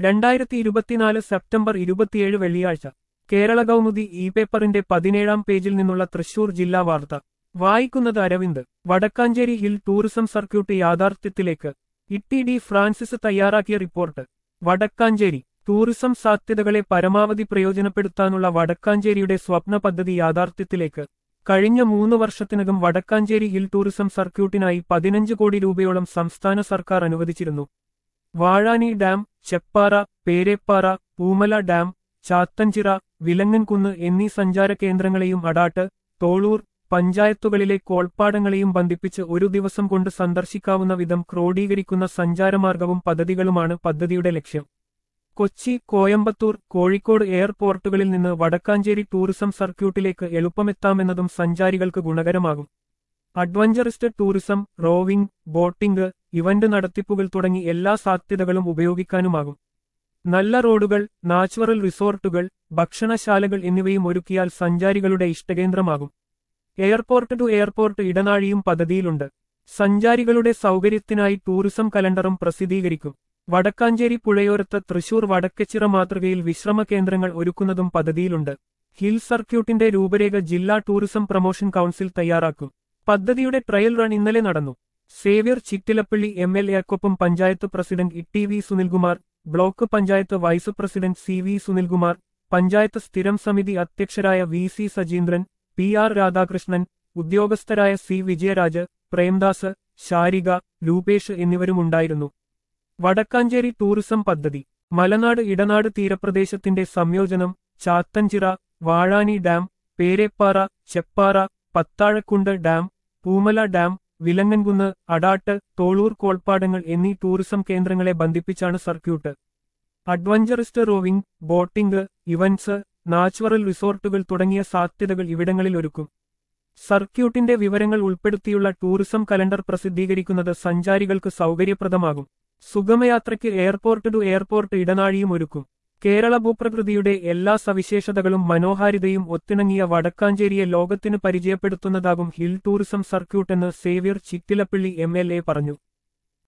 രണ്ടായിരത്തി ഇരുപത്തിനാല് സെപ്റ്റംബർ ഇരുപത്തിയേഴ് വെള്ളിയാഴ്ച കേരള കൗമുദി ഇ പേപ്പറിന്റെ പതിനേഴാം പേജിൽ നിന്നുള്ള തൃശൂർ ജില്ലാ വാർത്ത വായിക്കുന്നത് Aravind Vadakkanchery hill tourism circuit യാഥാർത്ഥ്യത്തിലേക്ക് ഇട്ടി ഡി ഫ്രാൻസിസ് തയ്യാറാക്കിയ റിപ്പോർട്ട് വടക്കാഞ്ചേരി ടൂറിസം സാധ്യതകളെ പരമാവധി പ്രയോജനപ്പെടുത്താനുള്ള വടക്കാഞ്ചേരിയുടെ സ്വപ്ന പദ്ധതി യാഥാർത്ഥ്യത്തിലേക്ക് കഴിഞ്ഞ മൂന്ന് വർഷത്തിനകം വടക്കാഞ്ചേരി ഹിൽ ടൂറിസം സർക്യൂട്ടിനായി പതിനഞ്ച് കോടി രൂപയോളം സംസ്ഥാന സർക്കാർ അനുവദിച്ചിരുന്നു വാഴാനി ഡാം ചെപ്പാറ പേരേപ്പാറ പൂമല ഡാം ചാത്തഞ്ചിറ വിലങ്ങൻകുന്ന് എന്നീ സഞ്ചാര കേന്ദ്രങ്ങളെയും അടാട്ട് തോളൂർ പഞ്ചായത്തുകളിലെ കോൾപ്പാടങ്ങളെയും ബന്ധിപ്പിച്ച് ഒരു ദിവസം കൊണ്ട് സന്ദർശിക്കാവുന്ന വിധം ക്രോഡീകരിക്കുന്ന സഞ്ചാരമാർഗവും പദ്ധതികളുമാണ് പദ്ധതിയുടെ ലക്ഷ്യം കൊച്ചി കോയമ്പത്തൂർ കോഴിക്കോട് എയർപോർട്ടുകളിൽ നിന്ന് വടക്കാഞ്ചേരി ടൂറിസം സർക്യൂട്ടിലേക്ക് എളുപ്പമെത്താമെന്നതും സഞ്ചാരികൾക്ക് ഗുണകരമാകും adventurist tourism rowing boating event നടത്തിപ്പുകൾ തുടങ്ങി എല്ലാ സാധ്യതകളും ഉപയോഗിക്കാനുമാകും നല്ല റോഡുകൾ നാച്ചുറൽ റിസോർട്ടുകൾ ഭക്ഷണശാലകൾ എന്നിവയും ഒരുക്കിയാൽ സഞ്ചാരികളുടെ ഇഷ്ടകേന്ദ്രമാകും എയർപോർട്ട് ടു എയർപോർട്ട് ഇടനാഴിയും പദ്ധതിയിലുണ്ട് സഞ്ചാരികളുടെ സൗകര്യത്തിനായി ടൂറിസം കലണ്ടറും പ്രസിദ്ധീകരിക്കും വടക്കാഞ്ചേരി പുഴയോരത്ത് തൃശൂർ വടക്കച്ചിറ മാതൃകയിൽ വിശ്രമ കേന്ദ്രങ്ങൾ ഒരുക്കുന്നതും പദ്ധതിയിലുണ്ട് ഹിൽ സർക്യൂട്ടിന്റെ രൂപരേഖ ജില്ലാ ടൂറിസം പ്രൊമോഷൻ കൗൺസിൽ തയ്യാറാക്കും പദ്ധതിയുടെ ട്രയൽ റൺ ഇന്നലെ നടന്നു സേവ്യർ ചിറ്റിലപ്പള്ളി എം എൽ എക്കൊപ്പം panchayat president E V Sunilkumar block panchayat vice president C V Sunilkumar panchayat സ്ഥിരം സമിതി അധ്യക്ഷരായ V C Sajeendran P R Radhakrishnan ഉദ്യോഗസ്ഥരായ സി വിജയരാജ് പ്രേംദാസ് ശാരിക രൂപേഷ് എന്നിവരുമുണ്ടായിരുന്നു വടക്കാഞ്ചേരി ടൂറിസം പദ്ധതി മലനാട് ഇടനാട് തീരപ്രദേശത്തിന്റെ സംയോജനം Chathanchira Vazhani dam Perepara Cheppara Pathazhakundu dam Poomala dam Vilangankunnu Adat Tholur കോൾപ്പാടങ്ങൾ എന്നീ ടൂറിസം കേന്ദ്രങ്ങളെ ബന്ധിപ്പിച്ചാണ് circuit adventurist rowing boating events natural റിസോർട്ടുകൾ തുടങ്ങിയ സാധ്യതകൾ ഇവിടങ്ങളിൽ ഒരുക്കും സർക്യൂട്ടിന്റെ വിവരങ്ങൾ ഉൾപ്പെടുത്തിയുള്ള ടൂറിസം കലണ്ടർ പ്രസിദ്ധീകരിക്കുന്നത് സഞ്ചാരികൾക്ക് സൗകര്യപ്രദമാകും സുഗമയാത്രയ്ക്ക് എയർപോർട്ട് ടു എയർപോർട്ട് ഇടനാഴിയും ഒരുക്കും കേരള ഭൂപ്രകൃതിയുടെ എല്ലാ സവിശേഷതകളും മനോഹാരിതയും ഒത്തിണങ്ങിയ വടക്കാഞ്ചേരിയെ ലോകത്തിന് പരിചയപ്പെടുത്തുന്നതാകും ഹിൽ ടൂറിസം സർക്യൂട്ടെന്ന് സേവ്യർ ചിറ്റിലപ്പള്ളി എം പറഞ്ഞു